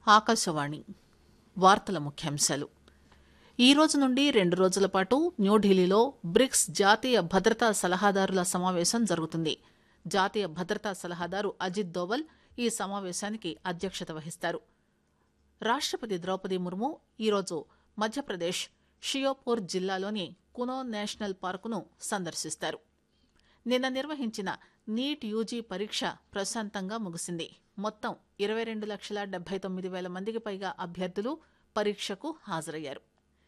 ఆకాశవాణి వార్తల ముఖ్యాంశాలు ఈ రోజు నుండి రెండు రోజుల పాటు న్యూఢిల్లీలో బ్రిక్స్ జాతీయ భద్రతా సలహాదారుల సమావేశం జరుగుతుంది జాతీయ భద్రతా సలహాదారు అజిత్ దోవల్ ఈ సమావేశానికి అధ్యక్షత వహిస్తారు రాష్టపతి ద్రౌపది ముర్ము ఈరోజు మధ్యప్రదేశ్ షియోపూర్ జిల్లాలోని కునో నేషనల్ పార్కును సందర్శిస్తారు నిన్న నిర్వహించిన నీట్ యూజీ పరీక్ష ప్రశాంతంగా ముగిసింది మొత్తం ఇరవై రెండు లక్షల డెబ్బై తొమ్మిది వేల మందికి పైగా అభ్యర్థులు పరీక్షకు హాజరయ్యారు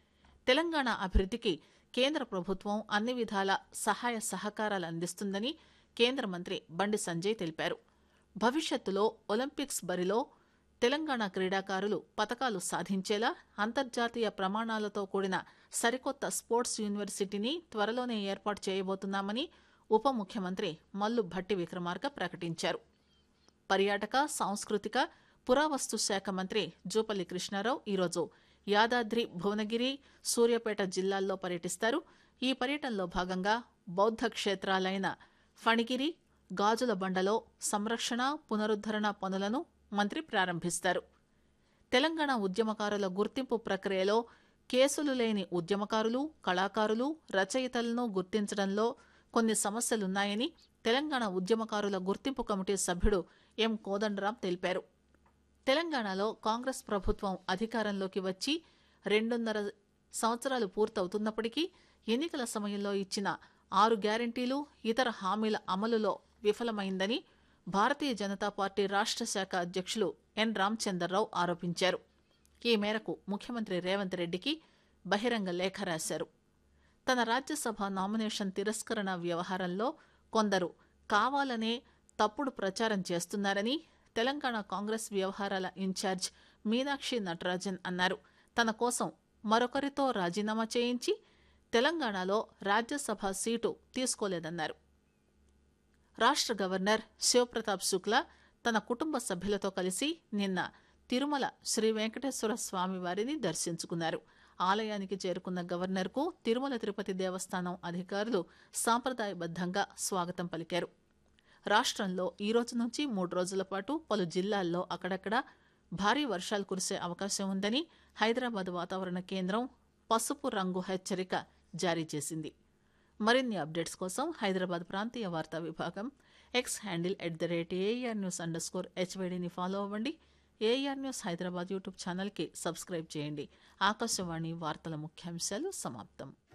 తెలంగాణ అభివృద్ధికి కేంద్ర ప్రభుత్వం అన్ని విధాల సహాయ సహకారాలు అందిస్తుందని కేంద్ర మంత్రి బండి సంజయ్ తెలిపారు భవిష్యత్తులో ఒలింపిక్స్ బరిలో తెలంగాణ క్రీడాకారులు పతకాలు సాధించేలా అంతర్జాతీయ ప్రమాణాలతో కూడిన సరికొత్త స్పోర్ట్స్ యూనివర్సిటీని త్వరలోనే ఏర్పాటు చేయబోతున్నామని ఉప ముఖ్యమంత్రి మల్లు భట్టి విక్రమార్క ప్రకటించారు పర్యాటక సాంస్కృతిక పురావస్తు శాఖ మంత్రి జూపల్లి కృష్ణారావు ఈరోజు యాదాద్రి భువనగిరి సూర్యాపేట జిల్లాల్లో పర్యటిస్తారు ఈ పర్యటనలో భాగంగా బౌద్ధ క్షేత్రాలైన ఫణిగిరి గాజుల బండలో సంరక్షణ పునరుద్దరణ పనులను మంత్రి ప్రారంభిస్తారు తెలంగాణ ఉద్యమకారుల గుర్తింపు ప్రక్రియలో కేసులు లేని ఉద్యమకారులు కళాకారులు రచయితలను గుర్తించడంలో కొన్ని సమస్యలున్నాయని తెలంగాణ ఉద్యమకారుల గుర్తింపు కమిటీ సభ్యుడు ఎం కోదండరాం తెలిపారు తెలంగాణలో కాంగ్రెస్ ప్రభుత్వం అధికారంలోకి వచ్చి రెండున్నర సంవత్సరాలు పూర్తవుతున్నప్పటికీ ఎన్నికల సమయంలో ఇచ్చిన ఆరు గ్యారంటీలు ఇతర హామీల అమలులో విఫలమైందని భారతీయ జనతా పార్టీ రాష్ట్ర శాఖ అధ్యక్షులు ఎన్ రామచందర్రావు ఆరోపించారు ఈ మేరకు ముఖ్యమంత్రి రేవంత్ రెడ్డికి బహిరంగ లేఖ రాశారు తన రాజ్యసభ నామినేషన్ తిరస్కరణ వ్యవహారంలో కొందరు కావాలనే తప్పుడు ప్రచారం చేస్తున్నారని తెలంగాణ కాంగ్రెస్ వ్యవహారాల ఇన్ఛార్జ్ మీనాక్షి నటరాజన్ అన్నారు తన కోసం మరొకరితో రాజీనామా చేయించి తెలంగాణలో రాజ్యసభ సీటు తీసుకోలేదన్నారు రాష్ట్ర గవర్నర్ శివప్రతాప్ శుక్లా తన కుటుంబ సభ్యులతో కలిసి నిన్న తిరుమల శ్రీ వెంకటేశ్వర స్వామి వారిని దర్శించుకున్నారు ఆలయానికి చేరుకున్న గవర్నర్కు తిరుమల తిరుపతి దేవస్థానం అధికారులు సాంప్రదాయబద్దంగా స్వాగతం పలికారు రాష్ట్రంలో ఈ రోజు నుంచి మూడు రోజుల పాటు పలు జిల్లాల్లో అక్కడక్కడ భారీ వర్షాలు కురిసే అవకాశం ఉందని హైదరాబాద్ వాతావరణ కేంద్రం పసుపు రంగు హెచ్చరిక జారీ చేసింది మరిన్ని అప్డేట్స్ కోసం హైదరాబాద్ ప్రాంతీయ వార్తా విభాగం X handle at the rate A R news underscore హెచ్వైడీని ఫాలో అవ్వండి ఏఆర్ న్యూస్ హైదరాబాద్ యూట్యూబ్ ఛానల్కి సబ్స్క్రైబ్ చేయండి ఆకాశవాణి వార్తల ముఖ్యాంశాలు సమాప్తం